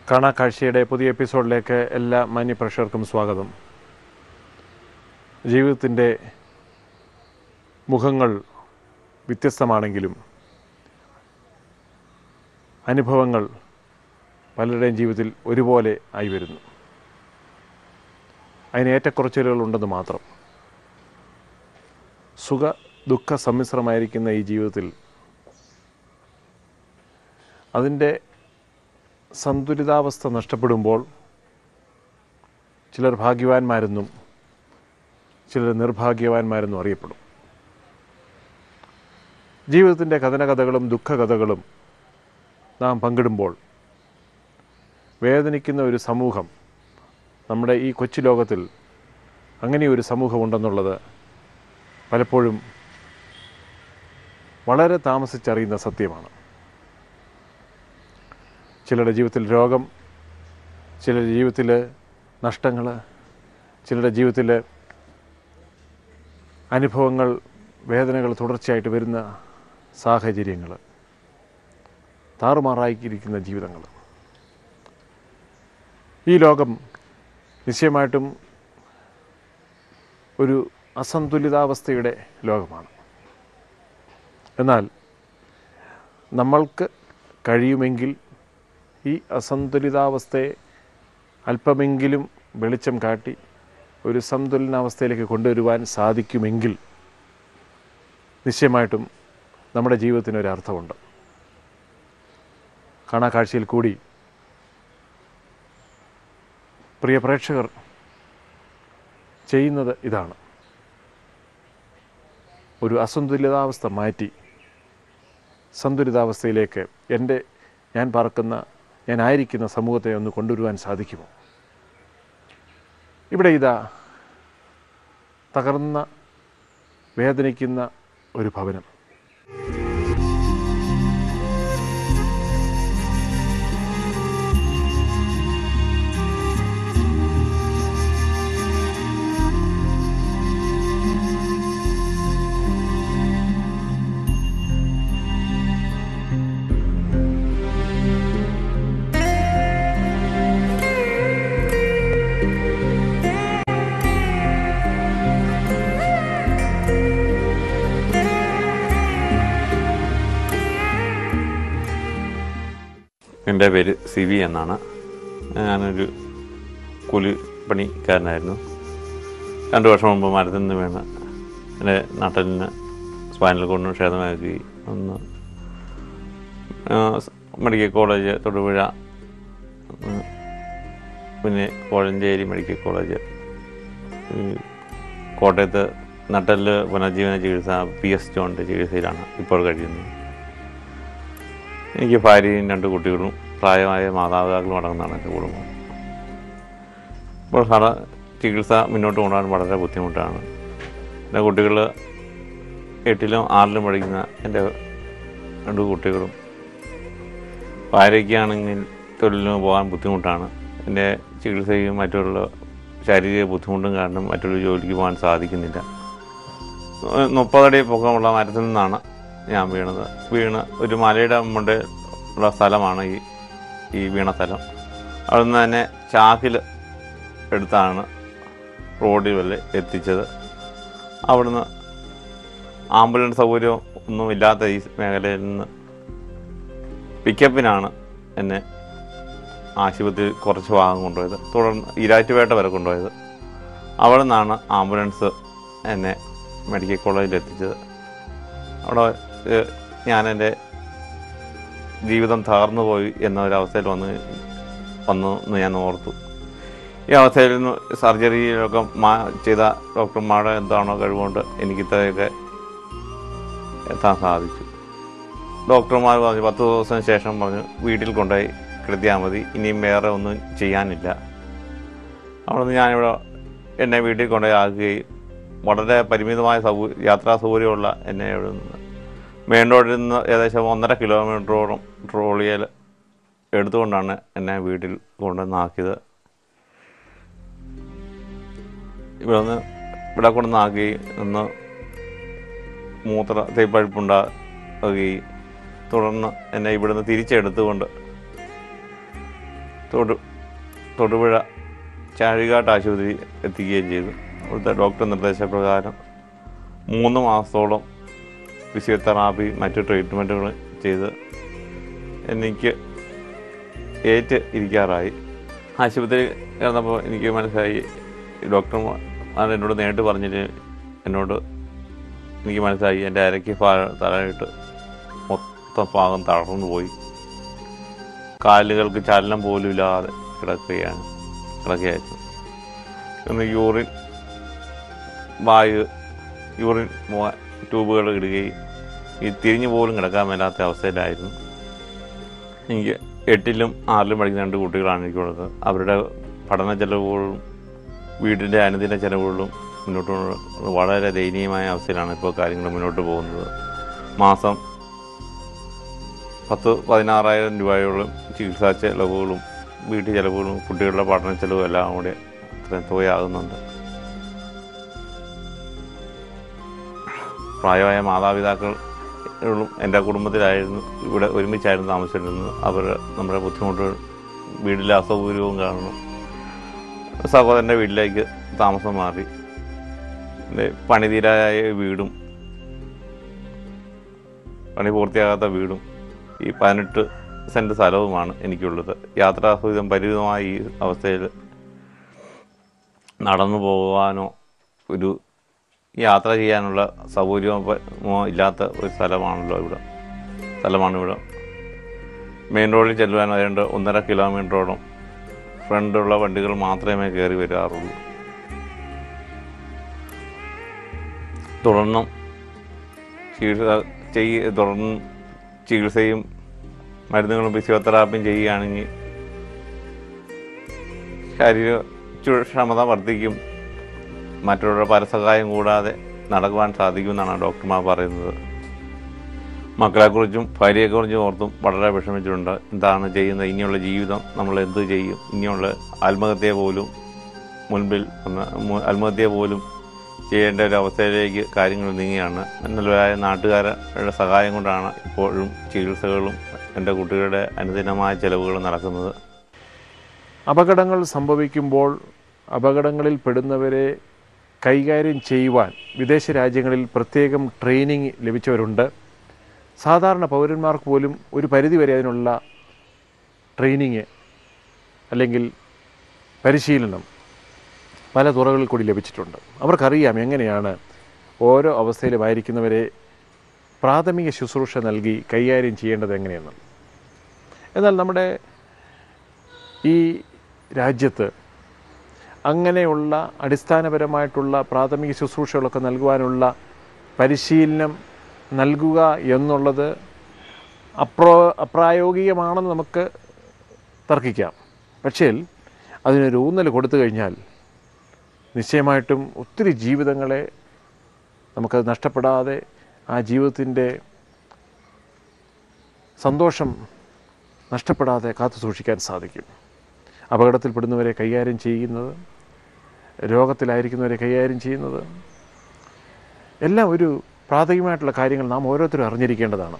കാണാക്കാഴ്ചയുടെ പുതിയ എപ്പിസോഡിലേക്ക് എല്ലാ മാന്യപ്രേക്ഷകർക്കും സ്വാഗതം ജീവിതത്തിൻ്റെ മുഖങ്ങൾ വ്യത്യസ്തമാണെങ്കിലും അനുഭവങ്ങൾ പലരുടെയും ജീവിതത്തിൽ ഒരുപോലെ ആയി വരുന്നു അതിന് ഏറ്റക്കുറച്ചിലുകളുണ്ടെന്ന് മാത്രം സുഖ ദുഃഖ സമ്മിശ്രമായിരിക്കുന്ന ഈ ജീവിതത്തിൽ അതിൻ്റെ സന്തുലിതാവസ്ഥ നഷ്ടപ്പെടുമ്പോൾ ചിലർ ഭാഗ്യവാന്മാരെന്നും ചിലർ നിർഭാഗ്യവാന്മാരെന്നും അറിയപ്പെടും ജീവിതത്തിൻ്റെ കഥനകഥകളും ദുഃഖകഥകളും നാം പങ്കിടുമ്പോൾ വേദനിക്കുന്ന ഒരു സമൂഹം നമ്മുടെ ഈ കൊച്ചു ലോകത്തിൽ അങ്ങനെ ഒരു സമൂഹമുണ്ടെന്നുള്ളത് പലപ്പോഴും വളരെ താമസിച്ചറിയുന്ന സത്യമാണ് ചിലരുടെ ജീവിതത്തിൽ രോഗം ചിലരുടെ ജീവിതത്തിൽ നഷ്ടങ്ങൾ ചിലരുടെ ജീവിതത്തിൽ അനുഭവങ്ങൾ വേദനകൾ തുടർച്ചയായിട്ട് വരുന്ന സാഹചര്യങ്ങൾ താറുമാറായിരിക്കുന്ന ജീവിതങ്ങൾ ഈ ലോകം നിശ്ചയമായിട്ടും ഒരു അസന്തുലിതാവസ്ഥയുടെ ലോകമാണ് എന്നാൽ നമ്മൾക്ക് കഴിയുമെങ്കിൽ ഈ അസന്തുലിതാവസ്ഥയെ അല്പമെങ്കിലും വെളിച്ചം കാട്ടി ഒരു സന്തുലനാവസ്ഥയിലേക്ക് കൊണ്ടുവരുവാൻ സാധിക്കുമെങ്കിൽ നിശ്ചയമായിട്ടും നമ്മുടെ ജീവിതത്തിന് ഒരു അർത്ഥമുണ്ട് കാണാക്കാഴ്ചയിൽ കൂടി പ്രിയ പ്രേക്ഷകർ ചെയ്യുന്നത് ഇതാണ് ഒരു അസന്തുലിതാവസ്ഥ മാറ്റി സന്തുലിതാവസ്ഥയിലേക്ക് എൻ്റെ ഞാൻ പറക്കുന്ന ഞാൻ ആയിരിക്കുന്ന സമൂഹത്തെ ഒന്ന് കൊണ്ടുവരുവാൻ സാധിക്കുമോ ഇവിടെ ഇതാ തകർന്ന വേദനിക്കുന്ന ഒരു ഭവനം എൻ്റെ പേര് സി വി എന്നാണ് ഞാനൊരു കൂലിപ്പണിക്കാരനായിരുന്നു രണ്ട് വർഷം മുമ്പ് മരത്തിൽ നിന്ന് വീണ് എൻ്റെ നട്ടലിന് സ്പൈനൽ കൊണ്ടും ക്ഷേത്രമാക്കി ഒന്ന് ആ, സ് മെഡിക്കൽ കോളേജ് തൊടുപുഴ ഉം, പിന്നെ കോഴഞ്ചേരി മെഡിക്കൽ കോളേജ് ഈ കോട്ടയത്ത് നട്ടലിൽ പുനർജീവന ചികിത്സ പി എസ് ജോണിൻ്റെ ചികിത്സയിലാണ് ഇപ്പോൾ കഴിയുന്നത് എനിക്ക് ഭാര്യയും രണ്ട് കുട്ടികളും പ്രായമായ മാതാപിതാക്കളും അടങ്ങുന്നതാണ് എൻ്റെ കുടുംബം ഇപ്പോൾ സാറ ചികിത്സ മുന്നോട്ട് കൊണ്ടുപോകാൻ വളരെ ബുദ്ധിമുട്ടാണ് എൻ്റെ കുട്ടികൾ എട്ടിലും ആറിലും പഠിക്കുന്ന എൻ്റെ രണ്ട് കുട്ടികളും ഭാര്യയ്ക്കാണെങ്കിൽ തൊഴിലിന് പോകാൻ ബുദ്ധിമുട്ടാണ് എൻ്റെ ചികിത്സയും മറ്റുള്ള ശാരീരിക ബുദ്ധിമുട്ടും കാരണം മറ്റൊരു ജോലിക്ക് പോകാൻ സാധിക്കുന്നില്ല ഏഹ് മുപ്പതടി പൊക്കമുള്ള മരത്തിൽ നിന്നാണ് ഞാൻ വീണത് വീണ് ഒരു മലയുടെ മുമ്പേ ഉള്ള സ്ഥലമാണ് ഈ ഈ വീണ സ്ഥലം അവിടുന്ന് തന്നെ ചാക്കിൽ എടുത്താണ് റോഡിൽ വരെ എത്തിച്ചത് അവിടുന്ന് ആംബുലൻസ് സൗകര്യം ഒന്നും ഇല്ലാത്ത ഈ മേഖലയിൽ നിന്ന് പിക്കപ്പിനാണ് എന്നെ ആശുപത്രിയിൽ കുറച്ച് ഭാഗം കൊണ്ടുപോയത് തുടർന്ന് ഈരാറ്റുപേട്ട വരെ കൊണ്ടുപോയത് അവിടെ നിന്നാണ് ആംബുലൻസ് എന്നെ മെഡിക്കൽ കോളേജിൽ എത്തിച്ചത് അവിടെ ഏഹ്, ഞാൻ എൻ്റെ ജീവിതം തകർന്നു പോയി എന്നൊരവസ്ഥയിൽ വന്ന് വന്നു എന്ന് ഞാൻ ഓർത്തു ഈ അവസ്ഥയിൽ നിന്ന് സർജറിയിലൊക്കെ മാ ചെയ്ത ഡോക്ടർമാരുടെ എന്താണോ കഴിവുകൊണ്ട് എനിക്ക് ഇത്രയൊക്കെ എത്താൻ സാധിച്ചു ഡോക്ടർമാർ പറഞ്ഞു പത്ത് ദിവസത്തിന് ശേഷം പറഞ്ഞു വീട്ടിൽ കൊണ്ടുപോയി കിടത്തിയാൽ മതി ഇനിയും വേറെ ഒന്നും ചെയ്യാനില്ല അവിടെ നിന്ന് ഞാനിവിടെ എന്നെ വീട്ടിൽ കൊണ്ടുപോയി ആക്കുകയും വളരെ പരിമിതമായ സൗ യാത്രാ സൗകര്യമുള്ള എന്നെ ഇവിടെ നിന്ന് മെയിൻ റോഡിൽ നിന്ന് ഏകദേശം ഒന്നര കിലോമീറ്ററോളം ട്രോളിയിൽ എടുത്തുകൊണ്ടാണ് എന്നെ വീട്ടിൽ കൊണ്ടുവന്നാക്കിയത് ഇവിടെ നിന്ന് ഇവിടെ കൊണ്ടുവന്നാക്കി ഒന്ന് മൂത്ര തേപ്പഴുപ്പുണ്ടാകുകയും തുടർന്ന് എന്നെ ഇവിടുന്ന് തിരിച്ചെടുത്തുകൊണ്ട് തൊടു തൊടുപുഴ ചാഴികാട്ട് ആശുപത്രി എത്തിക്കുകയും ചെയ്തു അവിടുത്തെ ഡോക്ടർ നിർദ്ദേശപ്രകാരം മൂന്ന് മാസത്തോളം ഫിസിയോതെറാപ്പി മറ്റു ട്രീറ്റ്മെൻറ്റുകൾ ചെയ്ത് എനിക്ക് ഏറ്റ് ഇരിക്കാറായി ആശുപത്രി കിടന്നപ്പോൾ എനിക്ക് മനസ്സിലായി ഡോക്ടർമാർ എന്നോട് നേരിട്ട് പറഞ്ഞിട്ട് എന്നോട് എനിക്ക് മനസ്സിലായി എൻ്റെ അരയ്ക്ക് തലയിട്ട് മൊത്തം ഭാഗം തളർന്നു പോയി കാലുകൾക്ക് ചലനം പോലും ഇല്ലാതെ കിടക്കുകയാണ് കിടക്കുകയായിരുന്നു ഒന്ന് യൂറിൻ വായു യൂറിൻ പോകാൻ ട്യൂബുകൾ ഇടുകയും ഈ തിരിഞ്ഞു പോലും കിടക്കാൻ മേലാത്ത അവസ്ഥയിലായിരുന്നു എനിക്ക് എട്ടിലും ആറിലും പഠിക്കുന്ന രണ്ട് കുട്ടികളാണ് എനിക്കുള്ളത് അവരുടെ പഠന ചെലവുകളും വീടിൻ്റെ അനുദിന ചെലവുകളും മുന്നോട്ട് കൊണ്ട് വളരെ ദയനീയമായ അവസ്ഥയിലാണ് ഇപ്പോൾ കാര്യങ്ങൾ മുന്നോട്ട് പോകുന്നത് മാസം പത്ത് പതിനാറായിരം രൂപയോളം ചികിത്സാ ചെലവുകളും വീട്ടു ചെലവുകളും കുട്ടികളുടെ പഠന ചെലവും എല്ലാം കൂടെ അത്രയും തുകയാകുന്നുണ്ട് പ്രായമായ മാതാപിതാക്കളും എൻ്റെ കുടുംബത്തിലായിരുന്നു ഇവിടെ ഒരുമിച്ചായിരുന്നു താമസിച്ചിരുന്നത് അവർ നമ്മുടെ ബുദ്ധിമുട്ടുകൾ വീട്ടിലെ അസൗകര്യവും കാരണം സഹോദരൻ്റെ വീട്ടിലേക്ക് താമസം മാറി പിന്നെ പണിതീരായ വീടും പണി പൂർത്തിയാകാത്ത വീടും ഈ പതിനെട്ട് സെൻറ്റ് സ്ഥലവുമാണ് എനിക്കുള്ളത് യാത്രാസൗകര്യം പരിമിതമായ ഈ അവസ്ഥയിൽ നടന്നു പോകാനോ ഒരു യാത്ര ചെയ്യാനുള്ള സൗകര്യമോ ഇല്ലാത്ത ഒരു സ്ഥലമാണല്ലോ ഇവിടെ സ്ഥലമാണ് ഇവിടെ മെയിൻ റോഡിൽ ചെല്ലുവാൻ ഏതാണ്ട് ഒന്നര കിലോമീറ്ററോളം ഫ്രണ്ടുള്ള വണ്ടികൾ മാത്രമേ കയറി വരാറുള്ളൂ തുടർന്നും ചികിത്സ ചെയ്യ തുടർന്ന് ചികിത്സയും മരുന്നുകളും ഫിസിയോതെറാപ്പിയും ചെയ്യുകയാണെങ്കിൽ ശരീര ചു- ക്ഷമത വർദ്ധിക്കും മറ്റുള്ളവരുടെ പരസഹായം കൂടാതെ നടക്കുവാൻ സാധിക്കുമെന്നാണ് ഡോക്ടർമാർ പറയുന്നത് മക്കളെക്കുറിച്ചും ഭാര്യയെക്കുറിച്ചും ഓർത്തും വളരെ വിഷമിച്ചിട്ടുണ്ട് എന്താണ് ചെയ്യുന്നത് ഇനിയുള്ള ജീവിതം നമ്മൾ എന്ത് ചെയ്യും ഇനിയുള്ള ആത്മഹത്യ പോലും മുൻപിൽ വന്ന് മു- ആത്മഹത്യ പോലും ചെയ്യേണ്ട ഒരു അവസ്ഥയിലേക്ക് കാര്യങ്ങൾ നീങ്ങിയാണ് നല്ലവരായ നാട്ടുകാരുടെ സഹായം കൊണ്ടാണ് ഇപ്പോഴും ചികിത്സകളും എൻ്റെ കുട്ടികളുടെ അനുദിനമായ ചെലവുകളും നടക്കുന്നത് അപകടങ്ങൾ സംഭവിക്കുമ്പോൾ അപകടങ്ങളിൽ പെടുന്നവരെ കൈകാര്യം ചെയ്യുവാൻ വിദേശ രാജ്യങ്ങളിൽ പ്രത്യേകം ട്രെയിനിങ് ലഭിച്ചവരുണ്ട് സാധാരണ പൗരന്മാർക്ക് പോലും ഒരു പരിധിവരെ അതിനുള്ള ട്രെയിനിങ് അല്ലെങ്കിൽ പരിശീലനം പല തുറകളിൽ കൂടി ലഭിച്ചിട്ടുണ്ട് അവർക്കറിയാം എങ്ങനെയാണ് ഓരോ അവസ്ഥയിലുമായിരിക്കുന്നവരെ പ്രാഥമിക ശുശ്രൂഷ നൽകി കൈകാര്യം ചെയ്യേണ്ടത് എങ്ങനെയെന്ന് എന്നാൽ നമ്മുടെ ഈ രാജ്യത്ത് അങ്ങനെയുള്ള അടിസ്ഥാനപരമായിട്ടുള്ള പ്രാഥമിക ശുശ്രൂഷകളൊക്കെ നൽകുവാനുള്ള പരിശീലനം നൽകുക എന്നുള്ളത് അപ്രോ അപ്രായോഗികമാണെന്ന് നമുക്ക് തർക്കിക്കാം പക്ഷേ അതിനൊരു ഊന്നൽ കൊടുത്തു കഴിഞ്ഞാൽ നിശ്ചയമായിട്ടും ഒത്തിരി ജീവിതങ്ങളെ നമുക്കത് നഷ്ടപ്പെടാതെ ആ ജീവിതത്തിൻ്റെ സന്തോഷം നഷ്ടപ്പെടാതെ കാത്തു സൂക്ഷിക്കാൻ സാധിക്കും അപകടത്തിൽപ്പെടുന്നവരെ കൈകാര്യം ചെയ്യുന്നത് രോഗത്തിലായിരിക്കുന്നവരെ കൈകാര്യം ചെയ്യുന്നത് എല്ലാം ഒരു പ്രാഥമികമായിട്ടുള്ള കാര്യങ്ങൾ നാം ഓരോരുത്തരും അറിഞ്ഞിരിക്കേണ്ടതാണ്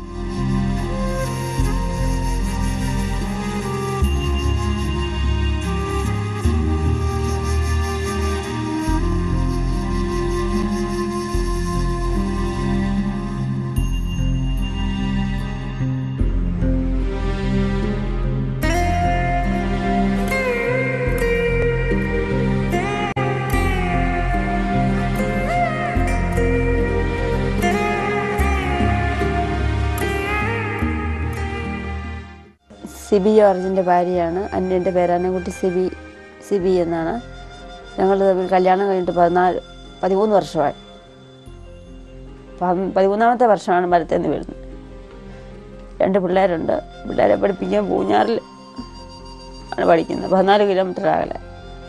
സിബി ജോർജിൻ്റെ ഭാര്യയാണ് അന്യൻ്റെ പേരാനക്കുട്ടി സിബി സിബി എന്നാണ് ഞങ്ങൾ തമ്മിൽ കല്യാണം കഴിഞ്ഞിട്ട് പതിനാല് പതിമൂന്ന് വർഷമായി പതി- പതിമൂന്നാമത്തെ വർഷമാണ് മരത്തേന്ന് വീഴുന്നത് രണ്ട് പിള്ളേരുണ്ട് പിള്ളേരെ പഠിപ്പിക്കാൻ പൂഞ്ഞാറിൽ ആണ് പഠിക്കുന്നത് പതിനാല് കിലോമീറ്റർ അകലെ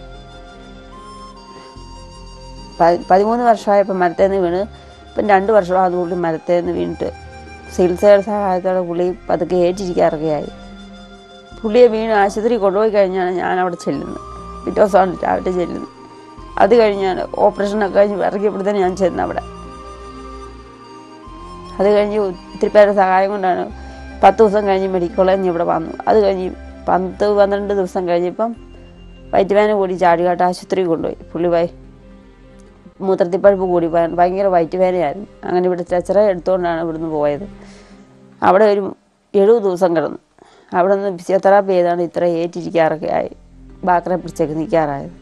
പ- പതിമൂന്ന് വർഷമായപ്പോൾ മരത്തേന്ന് വീണ് ഇപ്പം രണ്ട് വർഷമാകുന്ന പുള്ളി മരത്തേന്ന് വീണിട്ട് ചികിത്സയുടെ സഹായത്തോടെ പുള്ളി പതുക്കെ ഏറ്റിരിക്കാറൊക്കെയായി പുള്ളിയെ വീണ് ആശുപത്രി കൊണ്ടുപോയി കഴിഞ്ഞാണ് ഞാൻ അവിടെ ചെല്ലുന്നത് പിറ്റേ ദിവസമാണ് രാവിലെ ചെല്ലുന്നത് അത് കഴിഞ്ഞാണ് ഓപ്പറേഷനൊക്കെ കഴിഞ്ഞ് ഇറങ്ങിയപ്പോഴത്തേന് ഞാൻ ചെന്ന് അവിടെ അത് കഴിഞ്ഞ് ഒത്തിരി പേരുടെ സഹായം കൊണ്ടാണ് പത്ത് ദിവസം കഴിഞ്ഞ് മെഡിക്കൽ കോളേജിൽ നിന്ന് ഇവിടെ വന്നു അത് കഴിഞ്ഞ് പത്ത് പന്ത്രണ്ട് ദിവസം കഴിഞ്ഞപ്പം വയറ്റുവേന കൂടി ചാടികാട്ട് ആശുപത്രി കൊണ്ടുപോയി പുള്ളി വൈ മൂത്രത്തിപ്പഴുപ്പ് കൂടി ഭയ- ഭയങ്കര വയറ്റുവേനയായിരുന്നു അങ്ങനെ ഇവിടെ ടച്ചറ എടുത്തുകൊണ്ടാണ് ഇവിടുന്ന് പോയത് അവിടെ ഒരു എഴുപത് ദിവസം കിടന്നു അവിടെ നിന്ന് ഫിസിയോതെറാപ്പി ചെയ്താണ് ഇത്ര ഏറ്റിരിക്കാറൊക്കെ ആയി ബാക്കറെ പിടിച്ചൊക്കെ നിൽക്കാറായത്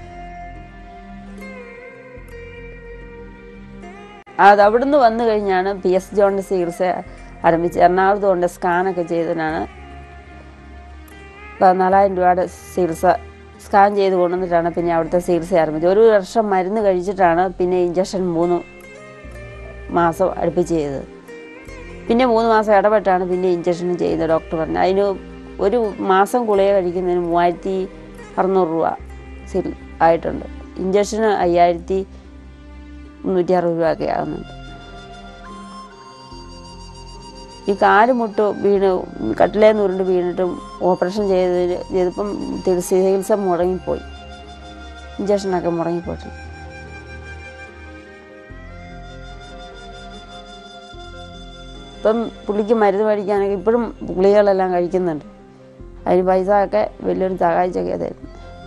അത് അവിടുന്ന് വന്നു കഴിഞ്ഞാണ് പി എസ് ജോണിൻ്റെ ചികിത്സ ആരംഭിച്ച് എറണാകുളത്ത് കൊണ്ട് സ്കാനൊക്കെ ചെയ്തതിനാണ് പതിനാലായിരം രൂപയുടെ ചികിത്സ സ്കാൻ ചെയ്ത് കൊണ്ടുവന്നിട്ടാണ് പിന്നെ അവിടുത്തെ ചികിത്സ ആരംഭിച്ചത് ഒരു വർഷം മരുന്ന് കഴിച്ചിട്ടാണ് പിന്നെ ഇഞ്ചക്ഷൻ മൂന്ന് മാസം അടുപ്പിച്ച് ചെയ്തത് പിന്നെ മൂന്ന് മാസം ഇടപെട്ടാണ് പിന്നെ ഇഞ്ചക്ഷൻ ചെയ്യുന്നത് ഡോക്ടർ പറഞ്ഞു അതിന് ഒരു മാസം ഗുളിക കഴിക്കുന്നതിന് മൂവായിരത്തി അറുന്നൂറ് രൂപ സിൽ ആയിട്ടുണ്ട് ഇഞ്ചക്ഷന് അയ്യായിരത്തി മുന്നൂറ്റി അറുപത് രൂപയൊക്കെ ആകുന്നുണ്ട് ഈ കാല് മുട്ട് വീണ് കട്ടിലേന്ന് ഉരുണ്ട് വീണിട്ടും ഓപ്പറേഷൻ ചെയ്തതിന് ചെയ്തപ്പം ചികിത്സ ചികിത്സ മുടങ്ങിപ്പോയി ഇഞ്ചക്ഷനൊക്കെ മുടങ്ങിപ്പോയിട്ടുണ്ട് ഇപ്പം പുള്ളിക്ക് മരുന്ന് മേടിക്കാനൊക്കെ ഇപ്പോഴും ഗുളികകളെല്ലാം കഴിക്കുന്നുണ്ട് അതിന് പൈസ ഒക്കെ വലിയൊരു സഹായിച്ചൊക്കെ തരുന്നു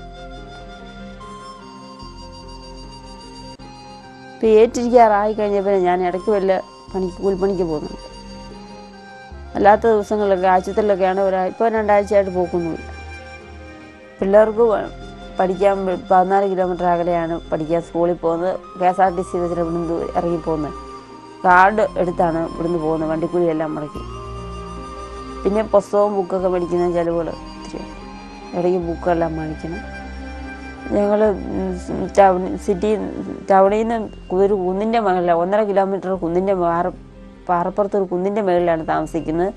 ഇപ്പം ഏറ്റിരിക്കാറായി കഴിഞ്ഞപ്പോൾ ഞാൻ ഇടയ്ക്ക് വല്ല പണിക്ക് കൂലിപ്പണിക്ക് പോകുന്നുണ്ട് അല്ലാത്ത ദിവസങ്ങളിലൊക്കെ ആഴ്ചത്തിലൊക്കെയാണ് ഒരാ ഇപ്പോൾ രണ്ടാഴ്ചയായിട്ട് പോക്കൊന്നുമില്ല പിള്ളേർക്ക് വ- പഠിക്കാൻ വെ- പതിനാല് കിലോമീറ്റർ അകലെയാണ് പഠിക്കാൻ സ്കൂളിൽ പോകുന്നത് K S R T C ബസ്സിൽ ഇവിടുന്ന് ദൂ- ഇറങ്ങി പോകുന്നത് കാർഡ് എടുത്താണ് ഇവിടുന്ന് പോകുന്നത് വണ്ടിക്കൂലിയെല്ലാം മുടക്കി പിന്നെ പുസ്തകവും ബുക്കൊക്കെ മേടിക്കുന്ന ചിലവുകൾ ഒത്തിരി ഇടയ്ക്ക് ബുക്കെല്ലാം മേടിക്കണം ഞങ്ങൾ ടൗൺ സിറ്റി ടൗണിൽ നിന്ന് ഒരു കുന്നിൻ്റെ മുകളിലാണ് ഒന്നര കിലോമീറ്റർ കുന്നിൻ്റെ പാറ പാറപ്പുറത്ത് ഒരു കുന്നിൻ്റെ മുകളിലാണ് താമസിക്കുന്നത്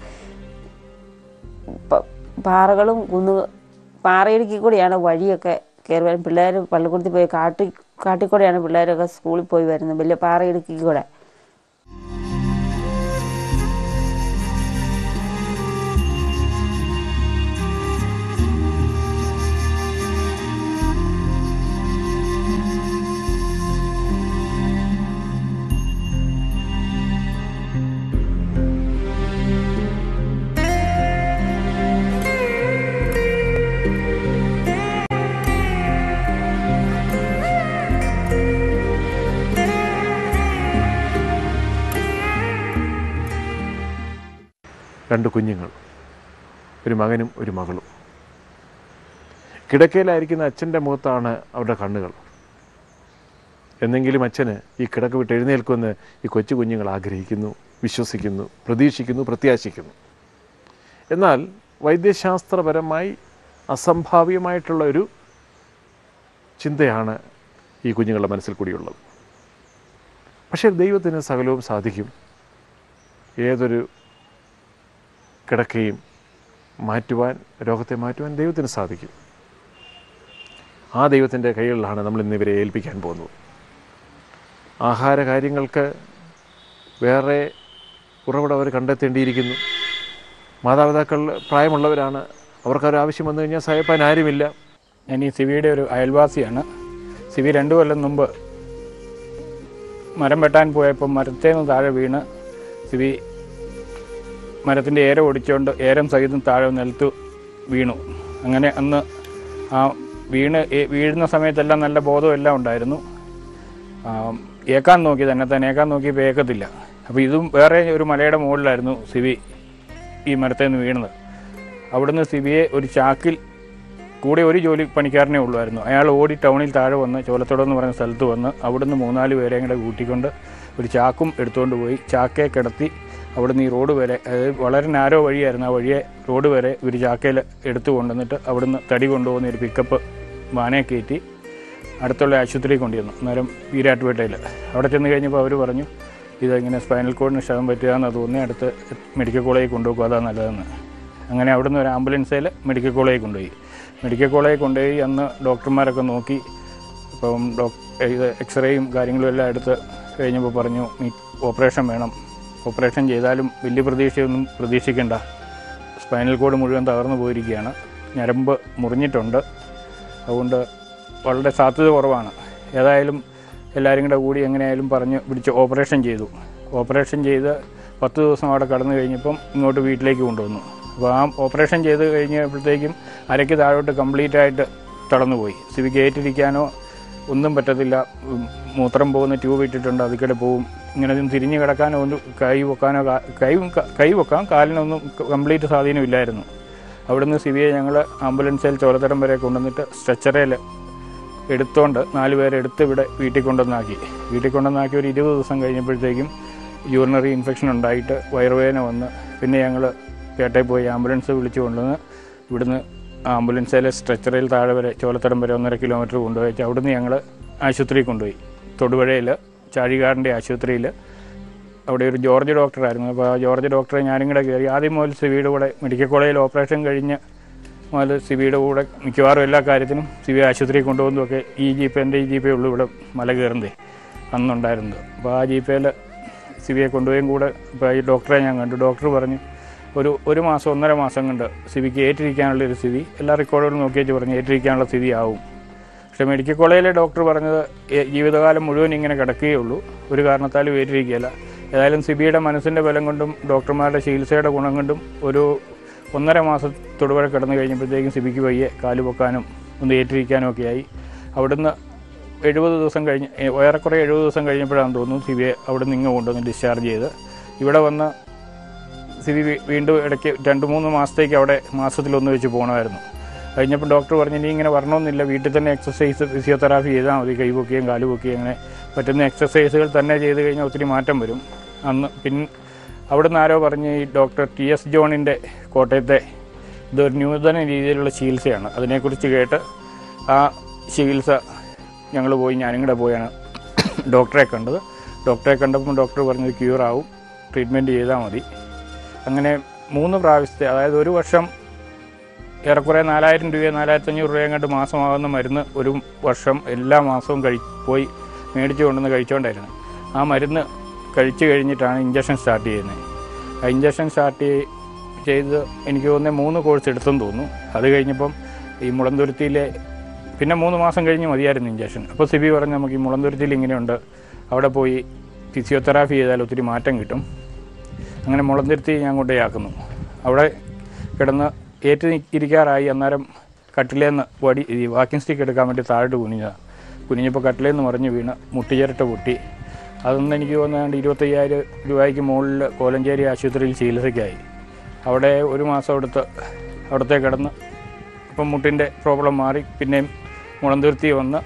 പ- പാറകളും കുന്നു പാറയിടുക്കി കൂടിയാണ് വഴിയൊക്കെ കയറി വരും പിള്ളേർ പള്ളിക്കൂടത്തിൽ പോയി കാട്ടി കാട്ടിക്കൂടെയാണ് പിള്ളേരൊക്കെ സ്കൂളിൽ പോയി വരുന്നത് വലിയ പാറയിടുക്കി കൂടെ രണ്ട് കുഞ്ഞുങ്ങൾ ഒരു മകനും ഒരു മകളും കിടക്കയിലായിരിക്കുന്ന അച്ഛൻ്റെ മുഖത്താണ് അവരുടെ കണ്ണുകൾ എന്നെങ്കിലും അച്ഛന് ഈ കിടക്ക വിട്ട് എഴുന്നേൽക്കുമെന്ന് ഈ കൊച്ചു കുഞ്ഞുങ്ങൾ ആഗ്രഹിക്കുന്നു വിശ്വസിക്കുന്നു പ്രതീക്ഷിക്കുന്നു പ്രത്യാശിക്കുന്നു എന്നാൽ വൈദ്യശാസ്ത്രപരമായി അസംഭാവ്യമായിട്ടുള്ള ഒരു ചിന്തയാണ് ഈ കുഞ്ഞുങ്ങളുടെ മനസ്സിൽ കൂടിയുള്ളത് പക്ഷേ ദൈവത്തിന് സകലവും സാധിക്കും ഏതൊരു കിടക്കയും മാറ്റുവാൻ രോഗത്തെ മാറ്റുവാൻ ദൈവത്തിന് സാധിക്കും ആ ദൈവത്തിൻ്റെ കൈകളിലാണ് നമ്മൾ ഇന്ന് ഇവരെ ഏൽപ്പിക്കാൻ പോകുന്നത് ആഹാര കാര്യങ്ങൾക്ക് വേറെ ഉറവിടം അവർ കണ്ടെത്തേണ്ടിയിരിക്കുന്നു മാതാപിതാക്കൾ പ്രായമുള്ളവരാണ് അവർക്കൊരാവശ്യം വന്നു കഴിഞ്ഞാൽ സഹായിപ്പാൻ ആരുമില്ല ഞാൻ ഈ സിവിയുടെ ഒരു അയൽവാസിയാണ് സിവി രണ്ടു കൊല്ലം മുമ്പ് മരം വെട്ടാൻ പോയപ്പോൾ മരത്തേന്ന് താഴെ വീണ് സിവി മരത്തിൻ്റെ ഏരം ഒടിച്ചുകൊണ്ട് ഏരം സഹിതം താഴെ നിലത്ത് വീണു അങ്ങനെ അന്ന് ആ വീണ് ഏ- വീഴുന്ന സമയത്തെല്ലാം നല്ല ബോധം എല്ലാം ഉണ്ടായിരുന്നു ആ, ഏക്കാൻ നോക്കി തന്നെ തന്നെ ഏക്കാൻ നോക്കിയപ്പോൾ ഏക്കത്തില്ല അപ്പോൾ ഇതും വേറെ ഒരു മലയുടെ മുകളിലായിരുന്നു സിവി ഈ മരത്തേന്ന് വീണത് അവിടുന്ന് സിബിയെ ഒരു ചാക്കിൽ കൂടെ ഒരു ജോലി പണിക്കാരനേ ഉള്ളായിരുന്നു അയാൾ ഓടി ടൗണിൽ താഴെ വന്ന് ചോലത്തോടം എന്ന് പറയുന്ന സ്ഥലത്ത് വന്ന് അവിടുന്ന് മൂന്നാല് പേരെയും കൂടെ കൂട്ടിക്കൊണ്ട് ഒരു ചാക്കും എടുത്തുകൊണ്ട് പോയി ചാക്കയെ കിടത്തി അവിടുന്ന് ഈ റോഡ് വരെ അതായത് വളരെ നാരോ വഴിയായിരുന്നു ആ വഴിയെ റോഡ് വരെ ഒരു ചാക്കയിൽ എടുത്തു കൊണ്ടുവന്നിട്ട് അവിടുന്ന് തടി കൊണ്ടുപോകുന്ന ഒരു പിക്കപ്പ് വാനെ കയറ്റി അടുത്തുള്ള ആശുപത്രിയിൽ കൊണ്ടുവന്നു അന്നേരം വീരാട്ടുപേട്ടയിൽ അവിടെ ചെന്ന് കഴിഞ്ഞപ്പോൾ അവർ പറഞ്ഞു ഇതിങ്ങനെ സ്പൈനൽ കോഡിന് ക്ഷതം പറ്റുകയെന്നാണ് തോന്നി അടുത്ത് മെഡിക്കൽ കോളേജിൽ കൊണ്ടുപോകും അതാണ് നല്ലതെന്ന് അങ്ങനെ അവിടുന്ന് ഒരു ആംബുലൻസിൽ മെഡിക്കൽ കോളേജിൽ കൊണ്ടുപോയി മെഡിക്കൽ കോളേജിൽ കൊണ്ടുപോയി അന്ന് ഡോക്ടർമാരൊക്കെ നോക്കി ഇപ്പം ഡോക് ഇത് എക്സ്റേയും കാര്യങ്ങളും എല്ലാം എടുത്ത് കഴിഞ്ഞപ്പോൾ പറഞ്ഞു നീ ഓപ്പറേഷൻ വേണം ഓപ്പറേഷൻ ചെയ്താലും വലിയ പ്രതീക്ഷയൊന്നും പ്രതീക്ഷിക്കേണ്ട സ്പൈനൽ കോഡ് മുഴുവൻ തകർന്നു പോയിരിക്കുകയാണ് ഞരമ്പ് മുറിഞ്ഞിട്ടുണ്ട് അതുകൊണ്ട് വളരെ സാധ്യത കുറവാണ് ഏതായാലും എല്ലാവരും കൂടെ കൂടി എങ്ങനെയായാലും പറഞ്ഞ് പിടിച്ച് ഓപ്പറേഷൻ ചെയ്തു ഓപ്പറേഷൻ ചെയ്ത് പത്ത് ദിവസം അവിടെ കടന്നു കഴിഞ്ഞപ്പം ഇങ്ങോട്ട് വീട്ടിലേക്ക് കൊണ്ടുവന്നു അപ്പോൾ ആ ഓപ്പറേഷൻ ചെയ്ത് കഴിഞ്ഞപ്പോഴത്തേക്കും അരയ്ക്ക് താഴോട്ട് കംപ്ലീറ്റ് ആയിട്ട് തളർന്നുപോയി സിവി കയറ്റിരിക്കാനോ ഒന്നും പറ്റത്തില്ല ഉം, മൂത്രം പോകുന്ന ട്യൂബ് ഇട്ടിട്ടുണ്ട് അതിക്കടെ പോവും ഇങ്ങനെ ഒന്നും തിരിഞ്ഞ് കിടക്കാനോ ഒന്നും കൈ വെക്കാനോ കാ- കൈ കൈ വെക്കാം കാലിനൊന്നും കംപ്ലീറ്റ് സ്വാധീനമില്ലായിരുന്നു അവിടുന്ന് സിവിയെ ഞങ്ങൾ ആംബുലൻസിൽ ചോലത്തരം വരെ കൊണ്ടുവന്നിട്ട് സ്ട്രെച്ചറിൽ എടുത്തോണ്ട് നാല് പേരെ എടുത്ത് ഇവിടെ വീട്ടിൽ കൊണ്ടുവന്നാക്കി വീട്ടിൽ കൊണ്ടുവന്നാക്കി ഒരു ഇരുപത് ദിവസം കഴിഞ്ഞപ്പോഴത്തേക്കും യൂറിനറി ഇൻഫെക്ഷൻ ഉണ്ടായിട്ട് വയറുവേദന വന്ന് പിന്നെ ഞങ്ങൾ പേട്ടയിൽ പോയി ആംബുലൻസ് വിളിച്ചു കൊണ്ടുവന്ന് ഇവിടുന്ന് ആംബുലൻസിലെ സ്ട്രെച്ചറിൽ താഴെ വരെ ചോലത്തടം വരെ ഒന്നര കിലോമീറ്റർ കൊണ്ടുപോയി അവിടുന്ന് ഞങ്ങൾ ആശുപത്രിയിൽ കൊണ്ടുപോയി തൊടുപുഴയിൽ ചാഴികാടിൻ്റെ ആശുപത്രിയിൽ അവിടെ ഒരു ജോർജ് ഡോക്ടറായിരുന്നു അപ്പോൾ ആ ജോർജ് ഡോക്ടറെ ഞാനും കൂടെ കയറി ആദ്യം മുതൽ സിവിയുടെ കൂടെ മെഡിക്കൽ കോളേജിൽ ഓപ്പറേഷൻ കഴിഞ്ഞ് മുതൽ സിവിയുടെ കൂടെ മിക്കവാറും എല്ലാ കാര്യത്തിനും സിവി ആശുപത്രിയിൽ കൊണ്ടുപോകുന്നതൊക്കെ ഈ ജീപ്പ് എൻ്റെ ഈ ജീപ്പേ ഉള്ളൂ ഇവിടെ മല കയറുന്നതേ അന്നുണ്ടായിരുന്നത് അപ്പോൾ ആ ജീപ്പയിൽ സിവിയെ കൊണ്ടുപോയും കൂടെ ഇപ്പോൾ ഈ ഡോക്ടറെ ഞാൻ കണ്ടു ഡോക്ടർ പറഞ്ഞു ഒരു ഒരു മാസം ഒന്നര മാസം കൊണ്ട് സിവിക്ക് ഏറ്റിരിക്കാനുള്ള ഒരു സ്ഥിതി എല്ലാ റെക്കോർഡുകളും നോക്കിയിട്ട് പറഞ്ഞു ഏറ്റിരിക്കാനുള്ള സ്ഥിതി ആവും പക്ഷേ മെഡിക്കൽ കോളേജിലെ ഡോക്ടർ പറഞ്ഞത് "ഏ- ജീവിതകാലം മുഴുവൻ ഇങ്ങനെ കിടക്കുകയുള്ളൂ ഒരു കാരണത്താലും ഏറ്റിരിക്കുകയില്ല ഏതായാലും സിബിയുടെ മനസ്സിൻ്റെ ബലം കൊണ്ടും ഡോക്ടർമാരുടെ ചികിത്സയുടെ ഗുണം കൊണ്ടും ഒരു ഒന്നര മാസം തൊടുപുഴ കിടന്നു കഴിഞ്ഞപ്പോഴത്തേക്കും സിബിക്ക് വയ്യെ കാല് പൊക്കാനും ഒന്ന് ഏറ്റിരിക്കാനും ഒക്കെ ആയി അവിടുന്ന് എഴുപത് ദിവസം കഴിഞ്ഞ് ഏ, ഏറെക്കുറെ എഴുപത് ദിവസം കഴിഞ്ഞപ്പോഴാണെന്ന് തോന്നുന്നു സിബിയെ അവിടെ നിന്ന് ഇങ്ങ് കൊണ്ടുവന്ന് ഡിസ്ചാർജ് ചെയ്ത് ഇവിടെ വന്ന് സിബി വീ- വീണ്ടും ഇടയ്ക്ക് രണ്ട് മൂന്ന് മാസത്തേക്ക് അവിടെ മാസത്തിലൊന്ന് വെച്ച് പോകണമായിരുന്നു കഴിഞ്ഞപ്പോൾ ഡോക്ടർ പറഞ്ഞു ഇനി ഇങ്ങനെ വരണമെന്നില്ല വീട്ടിൽ തന്നെ എക്സസൈസ് ഫിസിയോതെറാപ്പി ചെയ്താൽ മതി കൈ പൊക്കുകയും കാല് പൊക്കുകയും അങ്ങനെ പറ്റുന്ന എക്സസൈസുകൾ തന്നെ ചെയ്ത് കഴിഞ്ഞാൽ ഒത്തിരി മാറ്റം വരും അന്ന് പിന്നെ അവിടുന്ന് ആരോ പറഞ്ഞ് ഈ ഡോക്ടർ ടി എസ് ജോണിൻ്റെ കോട്ടയത്തെ ഇതൊരു നൂതന രീതിയിലുള്ള ചികിത്സയാണ് അതിനെക്കുറിച്ച് കേട്ട് ആ ചികിത്സ ഞങ്ങൾ പോയി ഞാനും കൂടെ പോയാണ് ഡോക്ടറെ കണ്ടത് ഡോക്ടറെ കണ്ടപ്പോൾ ഡോക്ടർ പറഞ്ഞത് ക്യൂർ ആവും ട്രീറ്റ്മെൻറ്റ് ചെയ്താൽ മതി അങ്ങനെ മൂന്ന് പ്രാവശ്യത്തെ അതായത് ഒരു വർഷം ഏറെക്കുറെ നാലായിരം രൂപ നാലായിരത്തഞ്ഞൂറ് രൂപ കണ്ട് മാസമാകുന്ന മരുന്ന് ഒരു വർഷം എല്ലാ മാസവും കഴി പോയി മേടിച്ച് കൊണ്ടുവന്ന് കഴിച്ചുകൊണ്ടായിരുന്നു ആ മരുന്ന് കഴിച്ചു കഴിഞ്ഞിട്ടാണ് ഇഞ്ചക്ഷൻ സ്റ്റാർട്ട് ചെയ്യുന്നത് ആ ഇഞ്ചക്ഷൻ സ്റ്റാർട്ട് ചെയ്- ചെയ്ത് എനിക്ക് തോന്നുന്നത് മൂന്ന് കോഴ്സ് എടുത്തെന്ന് തോന്നുന്നു അത് കഴിഞ്ഞപ്പം ഈ മുളന്തുരുത്തിയിലെ പിന്നെ മൂന്ന് മാസം കഴിഞ്ഞ് മതിയായിരുന്നു ഇഞ്ചക്ഷൻ അപ്പോൾ സിബി പറഞ്ഞ് നമുക്ക് ഈ മുളന്തുരുത്തിയിൽ ഇങ്ങനെയുണ്ട് അവിടെ പോയി ഫിസിയോതെറാപ്പി ചെയ്താൽ ഒത്തിരി മാറ്റം കിട്ടും അങ്ങനെ മുളന്തിരുത്തി ഞാൻ കൊണ്ടുപോയാക്കുന്നു അവിടെ കിടന്ന് ഏറ്റ് നി- ഇരിക്കാറായി അന്നേരം കട്ടിലേന്ന് വടി ഈ വാക്കിംഗ് സ്റ്റിക്ക് എടുക്കാൻ വേണ്ടി താഴോട്ട് കുനിഞ്ഞതാണ് കുനിഞ്ഞപ്പോൾ കട്ടിലേന്ന് മറിഞ്ഞ് വീണ് മുട്ടിച്ചിരട്ട പൊട്ടി അതൊന്നും എനിക്ക് തോന്നുന്നത് ഇരുപത്തയ്യായിരം രൂപയ്ക്ക് മുകളിൽ കോലഞ്ചേരി ആശുപത്രിയിൽ ചികിത്സയ്ക്കായി അവിടെ ഒരു മാസം എടുത്ത് അവിടത്തെ കിടന്ന് ഇപ്പം മുട്ടിൻ്റെ പ്രോബ്ലം മാറി പിന്നെയും മുളന്തുരുത്തി വന്ന്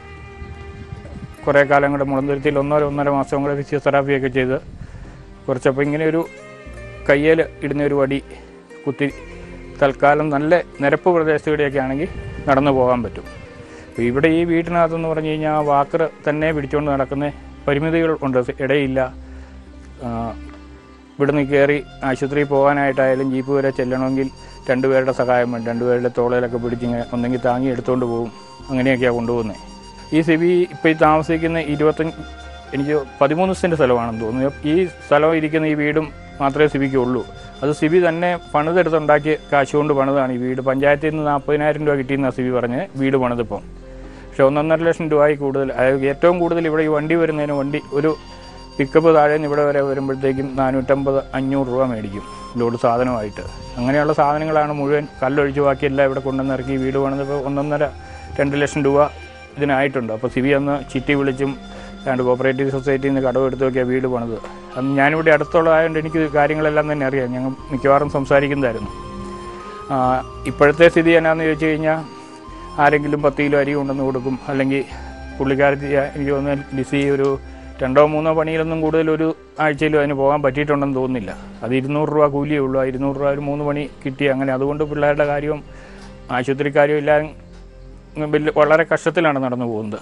കുറേ കാലം കൂടെ മുളന്തുരുത്തിയിൽ ഒന്നോ ഒന്നര മാസം കൂടെ ഫിസിയോതെറാപ്പിയൊക്കെ ചെയ്ത് കുറച്ചപ്പോൾ ഇങ്ങനെ ഒരു കയ്യിൽ ഇടുന്ന ഒരു വടി കുത്തി തൽക്കാലം നല്ല നിരപ്പ് പ്രദേശത്തുകൂടെയൊക്കെ ആണെങ്കിൽ നടന്നു പോകാൻ പറ്റും അപ്പോൾ ഇവിടെ ഈ വീട്ടിനകത്തെന്ന് പറഞ്ഞു കഴിഞ്ഞാൽ വാക്കർ തന്നെ പിടിച്ചുകൊണ്ട് നടക്കുന്ന പരിമിതികൾ ഉണ്ട് ഇടയില്ല ആ, ഇവിടുന്ന് കയറി ആശുപത്രിയിൽ പോകാനായിട്ടായാലും ജീപ്പ് വരെ ചെല്ലണമെങ്കിൽ രണ്ടുപേരുടെ സഹായം വേണം രണ്ടുപേരുടെ തോളയിലൊക്കെ പിടിച്ചിങ്ങനെ ഒന്നെങ്കിൽ താങ്ങി എടുത്തുകൊണ്ട് പോകും അങ്ങനെയൊക്കെയാണ് കൊണ്ടുപോകുന്നത് ഈ സിബി ഇപ്പോൾ ഈ താമസിക്കുന്ന ഇരുപത്തഞ്ച് എനിക്ക് പതിമൂന്ന് സെൻറ്റ് സ്ഥലമാണെന്ന് തോന്നുന്നു ഈ സ്ഥലം ഇരിക്കുന്ന ഈ വീടും മാത്രമേ സിബിക്ക് ഉള്ളൂ അത് സിബി തന്നെ പണിതെടുത്തുണ്ടാക്കിയ കാശ് കൊണ്ട് പണിതാണ് ഈ വീട് പഞ്ചായത്തിൽ നിന്ന് നാൽപ്പതിനായിരം രൂപ കിട്ടിയെന്നാണ് സിബി പറഞ്ഞ് വീട് പണിതിപ്പം പക്ഷേ ഒന്നൊന്നര ലക്ഷം രൂപയിൽ കൂടുതൽ അതായത് ഏറ്റവും കൂടുതൽ ഇവിടെ ഈ വണ്ടി വരുന്നതിന് വണ്ടി ഒരു പിക്കപ്പ് താഴെ നിന്ന് ഇവിടെ വരെ വരുമ്പോഴത്തേക്കും നാനൂറ്റമ്പത് അഞ്ഞൂറ് രൂപ മേടിക്കും ലോഡ് സാധനമായിട്ട് അങ്ങനെയുള്ള സാധനങ്ങളാണ് മുഴുവൻ കല്ലൊഴിച്ച് ബാക്കി എല്ലാം ഇവിടെ കൊണ്ടുവന്ന് ഇറക്കി വീട് പണിതപ്പോൾ ഒന്നൊന്നര രണ്ട് ലക്ഷം രൂപ ഇതിനായിട്ടുണ്ട് അപ്പോൾ സിബി അന്ന് ചിട്ടി വിളിച്ചും രണ്ട് കോപ്പറേറ്റീവ് സൊസൈറ്റിയിൽ നിന്ന് കടവ് എടുത്ത് നോക്കിയാൽ വീട് പണിത് അന്ന് ഞാനിവിടെ അടുത്തുള്ളതായതുകൊണ്ട് എനിക്ക് കാര്യങ്ങളെല്ലാം തന്നെ അറിയാം ഞങ്ങൾ മിക്കവാറും സംസാരിക്കുന്നതായിരുന്നു ആ, ഇപ്പോഴത്തെ സ്ഥിതി എന്നാന്ന് ചോദിച്ചു കഴിഞ്ഞാൽ ആരെങ്കിലും പത്ത് കിലോ അരി കൊണ്ടുവന്ന് കൊടുക്കും അല്ലെങ്കിൽ പുള്ളിക്കാരത്തി എനിക്ക് തോന്നുന്നു ലിസി ഒരു രണ്ടോ മൂന്നോ പണിയിലൊന്നും കൂടുതൽ ഒരു ആഴ്ചയിലും അതിന് പോകാൻ പറ്റിയിട്ടുണ്ടെന്ന് തോന്നുന്നില്ല അത് ഇരുന്നൂറ് രൂപ കൂലിയേ ഉള്ളൂ ആ ഇരുന്നൂറ് രൂപ ഒരു മൂന്ന് മണി കിട്ടി അങ്ങനെ അതുകൊണ്ട് പിള്ളേരുടെ കാര്യവും ആശുപത്രിക്കാരും എല്ലാം വലിയ വളരെ കഷ്ടത്തിലാണ് നടന്നു പോകുന്നത്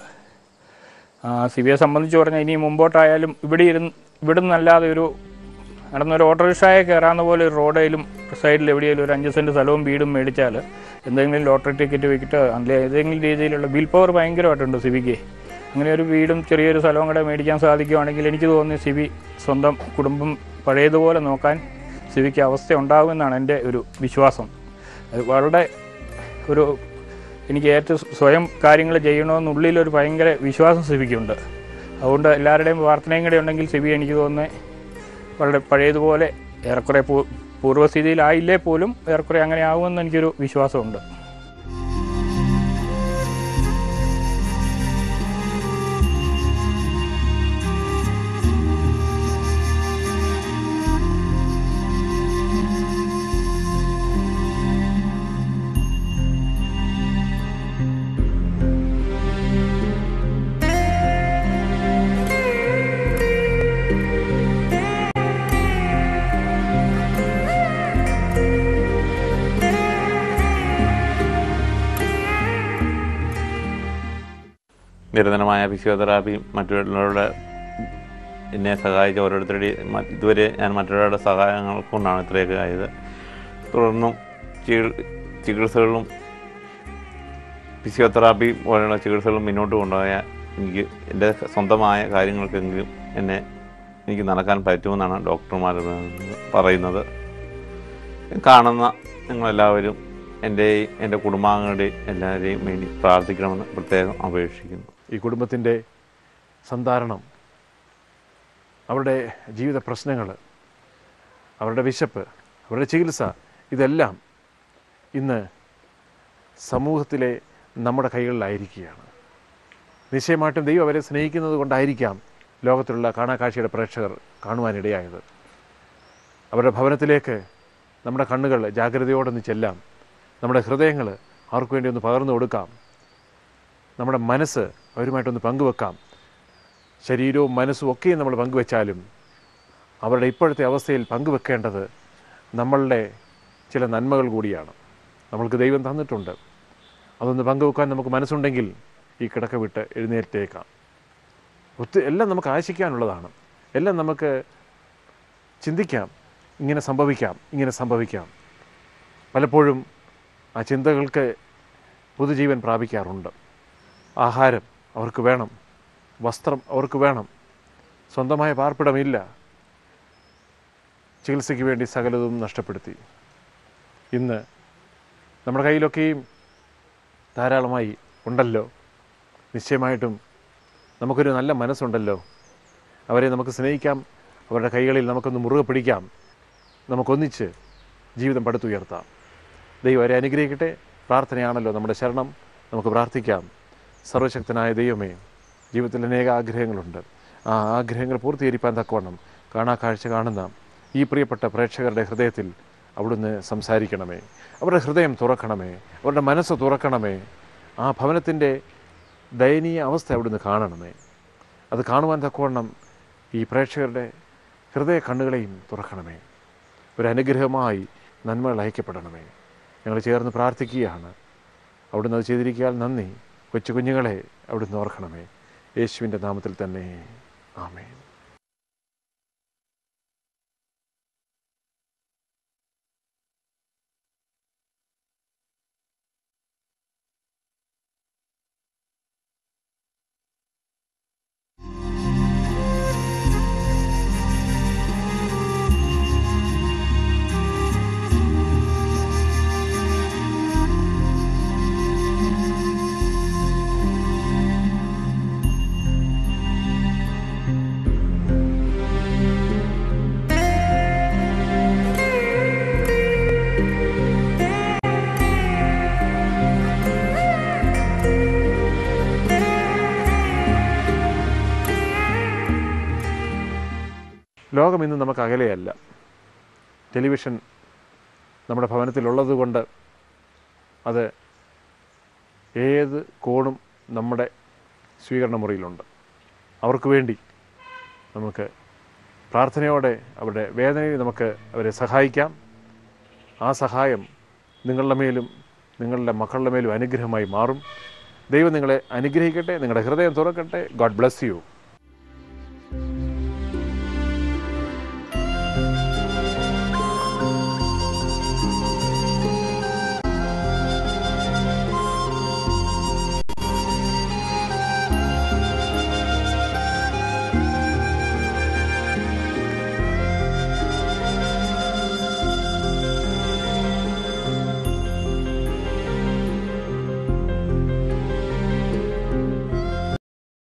സിബിയെ സംബന്ധിച്ച് പറഞ്ഞാൽ ഇനി മുമ്പോട്ടായാലും ഇവിടെ ഇരുന്ന് ഇവിടെ നിന്നല്ലാതെ ഒരു നടന്നൊരു ഓട്ടോറിക്ഷയെ കയറാവുന്ന പോലെ ഒരു റോഡേലും സൈഡിൽ എവിടെയെങ്കിലും ഒരു അഞ്ച് സെൻറ്റ് സ്ഥലവും വീടും മേടിച്ചാൽ എന്തെങ്കിലും ലോട്ടറി ടിക്കറ്റ് വെക്കിട്ട് അല്ലെങ്കിൽ ഏതെങ്കിലും രീതിയിലുള്ള ബിൽ പവർ ഭയങ്കരമായിട്ടുണ്ട് സിബിക്ക് അങ്ങനെ ഒരു വീടും ചെറിയൊരു സ്ഥലവും കൂടെ മേടിക്കാൻ സാധിക്കുവാണെങ്കിൽ എനിക്ക് തോന്നുന്നു സിബി സ്വന്തം കുടുംബം പഴയതുപോലെ നോക്കാൻ സിബിക്ക് അവസ്ഥ ഉണ്ടാകുമെന്നാണ് എൻ്റെ ഒരു വിശ്വാസം അത് വളരെ ഒരു എനിക്ക് ഏറ്റവും സ്വയം കാര്യങ്ങൾ ചെയ്യണമെന്നുള്ളിലൊരു ഭയങ്കര വിശ്വാസം സിബിക്കുണ്ട് അതുകൊണ്ട് എല്ലാവരുടെയും പ്രാർത്ഥനയും കൂടെ ഉണ്ടെങ്കിൽ സിബി എനിക്ക് തോന്നുന്നത് വളരെ പഴയതുപോലെ ഏറെക്കുറെ പൂ പൂർവ്വസ്ഥിതിയിലായില്ലേ പോലും ഏറെക്കുറെ അങ്ങനെ ആകുമെന്ന് എനിക്കൊരു വിശ്വാസമുണ്ട് നിരന്തരമായ ഫിസിയോതെറാപ്പിയും മറ്റുള്ളവരുടെ എന്നെ സഹായിച്ച ഓരോരുത്തരുടെയും മ- ഇതുവരെ ഞാൻ മറ്റുള്ളവരുടെ സഹായങ്ങൾ കൊണ്ടാണ് ഇത്രയൊക്കെ ആയത് തുടർന്നും ചികി- ചികിത്സകളും ഫിസിയോതെറാപ്പി പോലെയുള്ള ചികിത്സകളും മുന്നോട്ട് കൊണ്ടുപോയ എനിക്ക് എൻ്റെ സ്വന്തമായ കാര്യങ്ങൾക്കെങ്കിലും എന്നെ എനിക്ക് നടക്കാൻ പറ്റുമെന്നാണ് ഡോക്ടർമാർ പറയുന്നത് കാണുന്ന നിങ്ങളെല്ലാവരും എൻ്റെയും എൻ്റെ കുടുംബാംഗങ്ങളുടെയും എല്ലാവരെയും വേണ്ടി പ്രാർത്ഥിക്കണമെന്ന് പ്രത്യേകം അപേക്ഷിക്കുന്നു ഈ കുടുംബത്തിൻ്റെ സന്ധാരണം അവരുടെ ജീവിത പ്രശ്നങ്ങൾ അവരുടെ വിശപ്പ് അവരുടെ ചികിത്സ ഇതെല്ലാം ഇന്ന് സമൂഹത്തിലെ നമ്മുടെ കൈകളിലായിരിക്കുകയാണ് നിശ്ചയമായിട്ടും ദൈവം അവരെ സ്നേഹിക്കുന്നത് കൊണ്ടായിരിക്കാം ലോകത്തിലുള്ള കാണാക്കാഴ്ചയുടെ പ്രേക്ഷകർ കാണുവാനിടയായത് അവരുടെ ഭവനത്തിലേക്ക് നമ്മുടെ കണ്ണുകൾ ജാഗ്രതയോടൊന്ന് ചെല്ലാം നമ്മുടെ ഹൃദയങ്ങൾ അവർക്ക് വേണ്ടി ഒന്ന് പകർന്നു കൊടുക്കാം നമ്മുടെ മനസ്സ് അവരുമായിട്ടൊന്ന് പങ്കുവെക്കാം ശരീരവും മനസ്സും ഒക്കെയും നമ്മൾ പങ്കുവെച്ചാലും അവരുടെ ഇപ്പോഴത്തെ അവസ്ഥയിൽ പങ്കുവെക്കേണ്ടത് നമ്മളുടെ ചില നന്മകൾ കൂടിയാണ് നമ്മൾക്ക് ദൈവം തന്നിട്ടുണ്ട് അതൊന്ന് പങ്കുവെക്കാൻ നമുക്ക് മനസ്സുണ്ടെങ്കിൽ ഈ കിടക്ക വിട്ട് എഴുന്നേറ്റേക്കാം ഒത്തിരി എല്ലാം നമുക്ക് ആശിക്കാനുള്ളതാണ് എല്ലാം നമുക്ക് ചിന്തിക്കാം ഇങ്ങനെ സംഭവിക്കാം ഇങ്ങനെ സംഭവിക്കാം പലപ്പോഴും ആ ചിന്തകൾക്ക് പുതുജീവൻ പ്രാപിക്കാറുണ്ട് ആഹാരം അവർക്ക് വേണം വസ്ത്രം അവർക്ക് വേണം സ്വന്തമായ പാർപ്പിടമില്ല ചികിത്സയ്ക്ക് വേണ്ടി സകലതും നഷ്ടപ്പെടുത്തി ഇന്ന് നമ്മുടെ കയ്യിലൊക്കെയും ധാരാളമായി ഉണ്ടല്ലോ നിശ്ചയമായിട്ടും നമുക്കൊരു നല്ല മനസ്സുണ്ടല്ലോ അവരെ നമുക്ക് സ്നേഹിക്കാം അവരുടെ കൈകളിൽ നമുക്കൊന്ന് മുറുകെ പിടിക്കാം നമുക്കൊന്നിച്ച് ജീവിതം പടുത്തുയർത്താം ദൈവം അവരെ അനുഗ്രഹിക്കട്ടെ പ്രാർത്ഥനയാണല്ലോ നമ്മുടെ ശരണം നമുക്ക് പ്രാർത്ഥിക്കാം സർവശക്തനായ ദൈവമേ ജീവിതത്തിൽ അനേക ആഗ്രഹങ്ങളുണ്ട് ആ ആഗ്രഹങ്ങൾ പൂർത്തീകരിക്കാൻ തക്കവണ്ണം കാണാ കാഴ്ച കാണുന്ന ഈ പ്രിയപ്പെട്ട പ്രേക്ഷകരുടെ ഹൃദയത്തിൽ അവിടുന്ന് സംസാരിക്കണമേ അവരുടെ ഹൃദയം തുറക്കണമേ അവരുടെ മനസ്സ് തുറക്കണമേ ആ ഭവനത്തിൻ്റെ ദയനീയ അവസ്ഥ അവിടുന്ന് കാണണമേ അത് കാണുവാൻ തക്കവണ്ണം ഈ പ്രേക്ഷകരുടെ ഹൃദയ കണ്ണുകളെയും തുറക്കണമേ ഒരു അനുഗ്രഹമായി നന്മകൾ അയക്കപ്പെടണമേ ഞങ്ങൾ ചേർന്ന് പ്രാർത്ഥിക്കുകയാണ് അവിടുന്ന് അത് ചെയ്തിരിക്കാൻ നന്ദി കൊച്ചു കുഞ്ഞുങ്ങളെ അവിടുന്ന് ഓർക്കണമേ യേശുവിൻ്റെ നാമത്തിൽ തന്നെ ആമേൻ ലോകം ഇന്ന് നമുക്ക് അകലെയല്ല ടെലിവിഷൻ നമ്മുടെ ഭവനത്തിലുള്ളത് കൊണ്ട് അത് ഏത് കോണും നമ്മുടെ സ്വീകരണ മുറിയിലുണ്ട് അവർക്ക് വേണ്ടി നമുക്ക് പ്രാർത്ഥനയോടെ അവരുടെ വേദനയിൽ നമുക്ക് അവരെ സഹായിക്കാം ആ സഹായം നിങ്ങളുടെ മേലും നിങ്ങളുടെ മക്കളുടെ മേലും അനുഗ്രഹമായി മാറും ദൈവം നിങ്ങളെ അനുഗ്രഹിക്കട്ടെ നിങ്ങളുടെ ഹൃദയം തുറക്കട്ടെ ഗോഡ് ബ്ലസ് യു